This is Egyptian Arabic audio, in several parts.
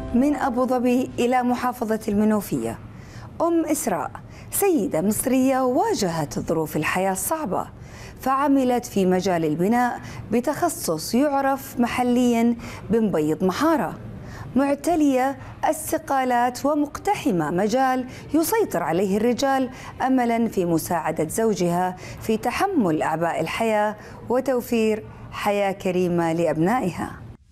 من أبو ظبي إلى محافظة المنوفية أم إسراء سيدة مصرية واجهت ظروف الحياة الصعبة فعملت في مجال البناء بتخصص يعرف محليا بمبيض محارة معتلية استقالات ومقتحمة مجال يسيطر عليه الرجال أملا في مساعدة زوجها في تحمل أعباء الحياة وتوفير حياة كريمة لأبنائها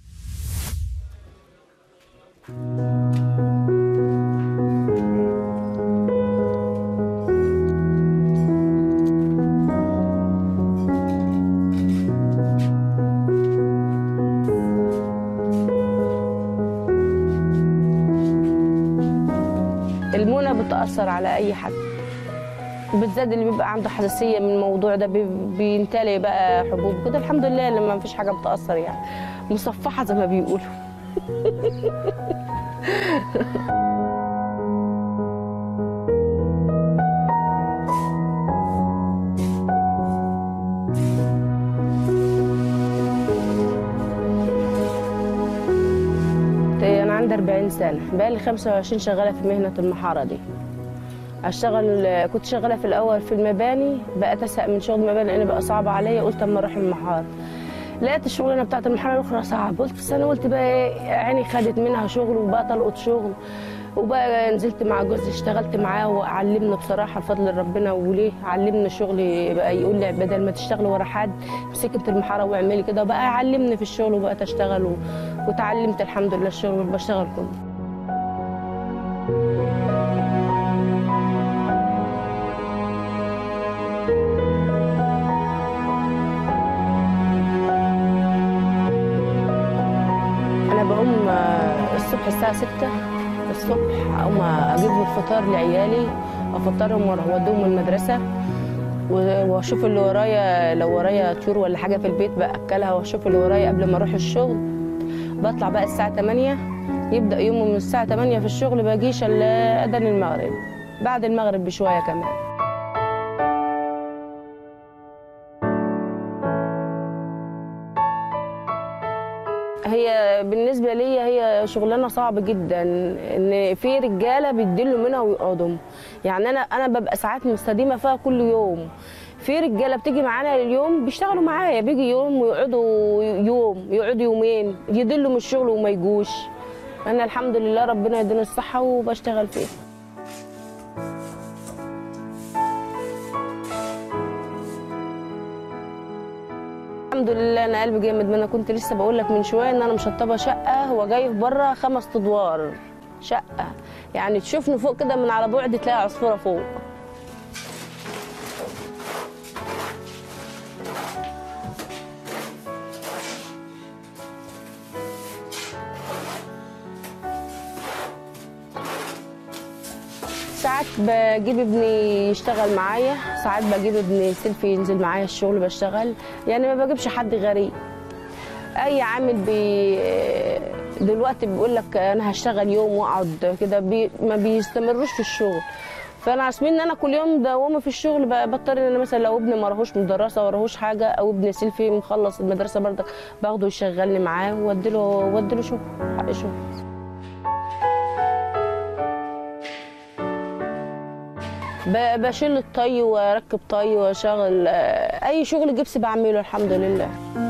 المونة بتأثر على أي حد بالذات اللي بيبقى عنده حساسية من الموضوع ده بي- بينتلي بقى حبوب كده الحمد لله لما مفيش حاجة بتأثر يعني مصفحة زي ما بيقولوا أنا عندي 40 سنة بقالي 25 شغالة في مهنة المحارة دي اشتغل كنت شغاله في الاول في المباني بقيت ازهق من شغل المباني لان بقى صعب عليا قلت اما اروح المحار لقيت الشغلانه بتاعت المحاره الاخرى صعب قلت بس انا قلت بقى ايه عيني خدت منها شغل وبقى تلقط شغل وبقى نزلت مع جوزي اشتغلت معاه وعلمنا بصراحه بفضل ربنا وليه علمنا شغل بقى يقول لي بدل ما تشتغلي ورا حد امسكي انت المحاره واعملي كده وبقى علمني في الشغل وبقيت اشتغل و... وتعلمت الحمد لله الشغل اللي بشتغل كله انا بقوم آه، الصبح الساعه 6 الصبح اقوم اجيب الفطار لعيالي افطرهم واوديهم المدرسه و- واشوف اللي ورايا لو ورايا طيور ولا حاجه في البيت باكلها واشوف اللي ورايا قبل ما اروح الشغل بطلع بقى الساعه 8 يبدا يومه من الساعه 8 في الشغل باجيش الا اذان المغرب بعد المغرب بشويه كمان هي بالنسبه لي هي شغلانه صعبه جدا ان في رجاله بيدلوا منها ويقعدوا يعني انا انا ببقى ساعات مستديمه فيها كل يوم في رجاله بتيجي معانا اليوم بيشتغلوا معايا بيجي يوم ويقعدوا يوم يقعدوا يومين يدلوا من الشغل وما يجوش انا الحمد لله ربنا يديني الصحه وبشتغل فيه الحمد لله انا قلبي جامد ما انا كنت لسه بقول لك من شويه ان انا مشطبه شقه وجاي في بره خمس ادوار شقه يعني تشوفني فوق كده من على بعد تلاقي عصفوره فوق ساعات بجيب ابني يشتغل معايا ساعات بجيب ابني سيلفي ينزل معايا الشغل بشتغل يعني ما بجيبش حد غريب اي عامل بي دلوقتي بيقول لك انا هشتغل يوم واقعد كده بي ما بيستمروش في الشغل فانا عارفين ان انا كل يوم دوامه في الشغل ب- بضطر ان انا مثلا لو ابني ما راهوش مدرسه وراهوش حاجه او ابني سيلفي مخلص المدرسه برضك باخده يشغلني معاه واديله واديله شغل حق شغل ب- بشيل الطي واركب طي واشغل آه، اي شغل جبس بعمله الحمد لله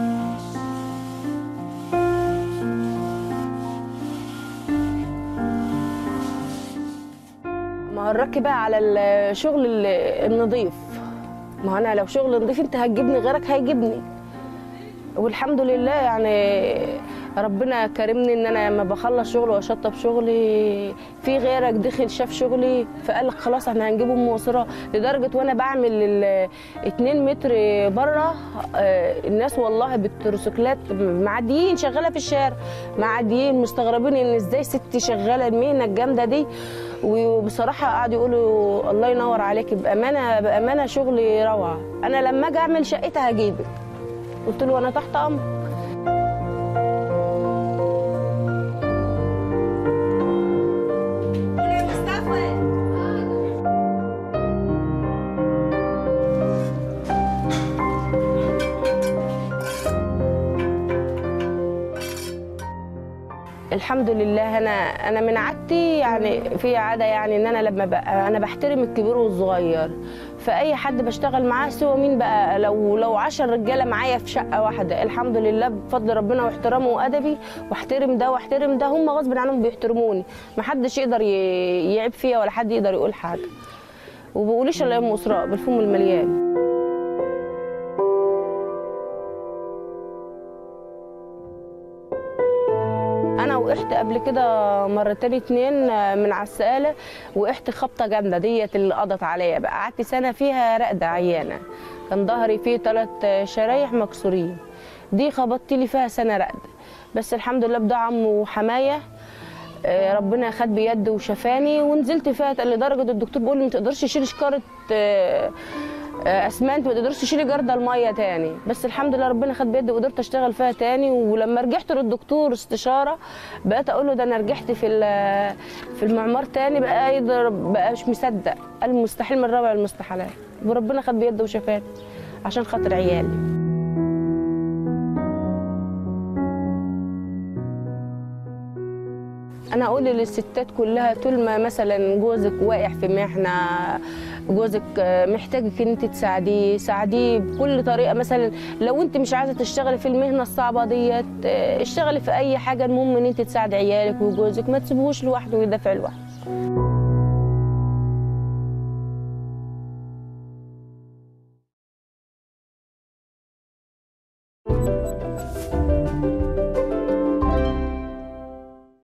ما هو الرك بقى على الشغل ال- النظيف ما هو انا لو شغل نظيف انت هتجيبني غيرك هيجيبني والحمد لله يعني ربنا كرمني ان انا لما بخلص شغل واشطب شغلي في غيرك دخل شاف شغلي فقال لك خلاص احنا هنجيبه ام اسره لدرجه وانا بعمل ال 2 متر بره آه، الناس والله بالتروسيكلات معديين شغاله في الشارع معديين مستغربين ان ازاي ست شغاله المهنه الجامده دي وبصراحه قعدوا يقولوا الله ينور عليك بامانه بامانه شغلي روعه انا لما اجي اعمل شقتها هجيبك قلت له انا تحت امر الحمد لله انا انا من عادتي يعني في عاده يعني ان انا لما بقى انا بحترم الكبير والصغير فاي حد بشتغل معاه سوى مين بقى لو لو 10 رجاله معايا في شقه واحده الحمد لله بفضل ربنا واحترامه وادبي واحترم ده واحترم ده هم غصب عنهم بيحترموني ما حدش يقدر ي- يعيب فيا ولا حد يقدر يقول حاجه وبقوليش الا ام اسراء بالفم المليان انا وقحت قبل كده مرتين اتنين من على السقاله وقحت خبطه جامده ديت اللي قضت عليا بقى قعدت سنه فيها راقده عيانه كان ظهري فيه ثلاث شرايح مكسورين دي خبطت لي فيها سنه راقده بس الحمد لله بدعم وحمايه آه، ربنا خد بيد وشفاني ونزلت فيها لدرجه الدكتور بيقول لي ما تقدرش تشيلي شكاره آه، آه، اسمنت ما تقدرش تشيلي جرده الميه تاني بس الحمد لله ربنا خد بيدي وقدرت اشتغل فيها تاني ولما رجعت للدكتور استشاره بقيت اقول له ده انا رجعت في ال- في المعمار تاني بقى يقدر بقى مش مصدق قال مستحيل من رابع المستحيلات وربنا خد بيده وشفاني عشان خاطر عيالي انا اقول للستات كلها طول ما مثلا جوزك واقع في محنه جوزك آه، محتاجك ان انت تساعديه ساعديه بكل طريقه مثلا لو انت مش عايزه تشتغلي في المهنه الصعبه ديت آه، اشتغلي في اي حاجه المهم ان انت تساعدي عيالك وجوزك ما تسيبوش لوحده ويدافع لوحده